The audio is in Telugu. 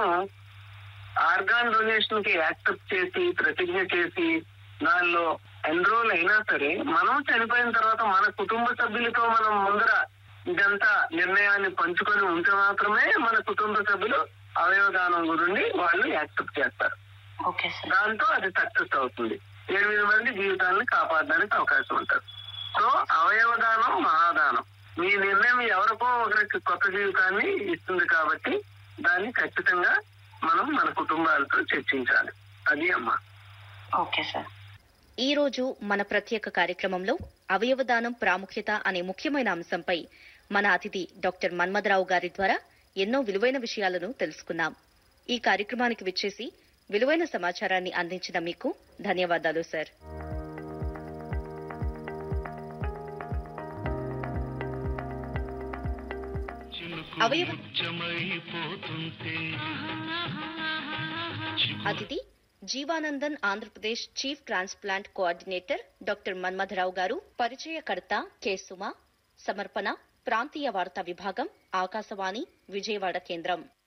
ఆర్గాన్ డొనేషన్ కి యాక్సెప్ట్ చేసి ప్రతిజ్ఞ చేసి దానిలో ఎన్రోల్ అయినా సరే మనం చనిపోయిన తర్వాత మన కుటుంబ సభ్యులతో మనం ముందర ఇదంతా నిర్ణయాన్ని పంచుకొని ఉంటే మాత్రమే మన కుటుంబ సభ్యులు అవయవదానం గురించి వాళ్ళు యాక్సెప్ట్ చేస్తారు ఓకే సార్ దాంతో అది సక్సెస్ అవుతుంది ఎనిమిది మంది జీవితాలను కాపాడడానికి అవకాశం ఉంటుంది సో అవయవదానం మహాదానం మీ నిర్ణయం ఎవరికో ఒకరికి కొత్త జీవితాన్ని ఇస్తుంది కాబట్టి దాన్ని ఖచ్చితంగా మనం మన కుటుంబాలతో చర్చించాలి అది అమ్మా ఓకే సార్ ఈ రోజు మన ప్రత్యేక కార్యక్రమంలో అవయవదానం ప్రాముఖ్యత అనే ముఖ్యమైన అంశంపై మన అతిథి డాక్టర్ మన్మథరావు గారి ద్వారా ఎన్నో విలువైన విషయాలను తెలుసుకున్నాం ఈ కార్యక్రమానికి విచ్చేసి విలువైన సమాచారాన్ని అందించిన మీకు ధన్యవాదాలు సార్ అవయవ అతిథి Jeevandan Andhra Pradesh chief transplant coordinator doctor Manmatharao garu పరిచయకర్త కె సుమ సమర్పణ ప్రాంతీయ వార్తా విభాగం ఆకాశవాణి విజయవాడ కేంద్రం